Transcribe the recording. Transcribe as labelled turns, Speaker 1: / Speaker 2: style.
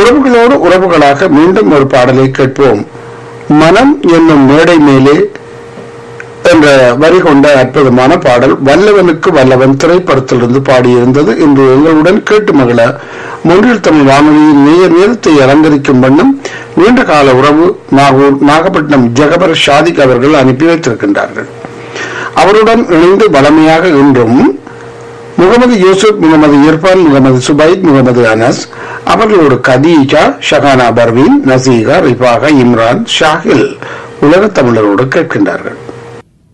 Speaker 1: உறவுகளோடு உறவுகளாக மீண்டும் ஒரு பாடலை கேட்போம் மனம் என்னும் மேடை மேலே என்ற வரி கொண்ட அற்புதமான பாடல் வல்லவனுக்கு வல்லவன் திரைப்படத்திலிருந்து பாடியிருந்தது இன்று எங்களுடன் கேட்டு மகிழ மொன்றில் தமிழ் வானொலியின் நேயர் நேரத்தை அலங்கரிக்கும் வண்ணம் நீண்ட கால உறவு நாகூர் நாகப்பட்டினம் ஜெகபர் ஷாதிக் அவர்கள் அனுப்பி வைத்திருக்கின்றார்கள் அவருடன் இணைந்து வளமையாக இன்றும் முகமது யூசுப் முகமது இர்பான் முகமது சுபைத் முகமது அனஸ் அவர்களோடு கதீஜா ஷகானா பர்வீன் நசீகா ரிபாகா இம்ரான் ஷாஹில் உலகத் தமிழரோடு கேட்கின்றார்கள்